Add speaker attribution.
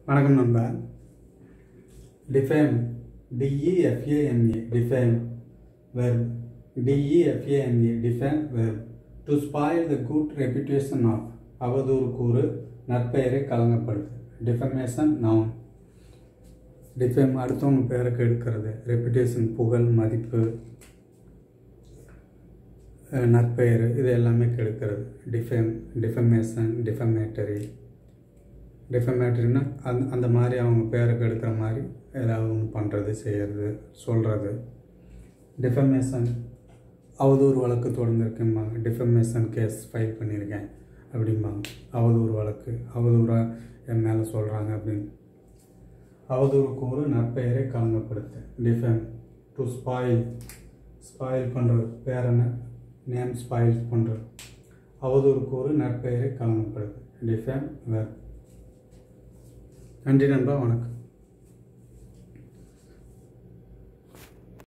Speaker 1: வணக்கம் நண்பா defame D E F A M A defame verb D E F A M A defame verb to spoil the good reputation of அவதூறு கூறு நற்பெயரை கலங்கப்படுது டிஃபமேஷன் நவுன் டிஃபேம் அடுத்தவங்க பேரை கெடுக்கிறது ரெப்யூட்டேஷன் புகழ் மதிப்பு அஹ், நற்பெயர் இது எல்லாமே கெடுக்கிறது டிஃபேம் டிஃபமேஷன் டிஃபமேட்டரி டிஃபமேட்டரினா அந்த அந்த மாதிரி அவங்க பேரை கெடுக்கிற மாதிரி ஏதாவது ஒன்று பண்ணுறது செய்கிறது சொல்கிறது டிஃபமேஷன் அவதூறு வழக்கு தொடர்ந்துருக்கேன்பாங்க டிஃபமேஷன் கேஸ் ஃபைல் பண்ணியிருக்கேன் அப்படிம்பாங்க அவதூறு வழக்கு அவதூறாக என் மேலே சொல்கிறாங்க அப்படின்னு அவதூறு கூறு நற்பெயரை கலங்கப்படுத்து டிஃபேம் டு ஸ்பாயில் ஸ்பாயில் பண்ணுறது பேர் என்ன நேம் ஸ்பாயில் பண்ணுறது அவதூறு கூறு நற்பெயரை கலங்கப்படுது டிஃபேம் வேர் நன்றி நண்பா வணக்கம்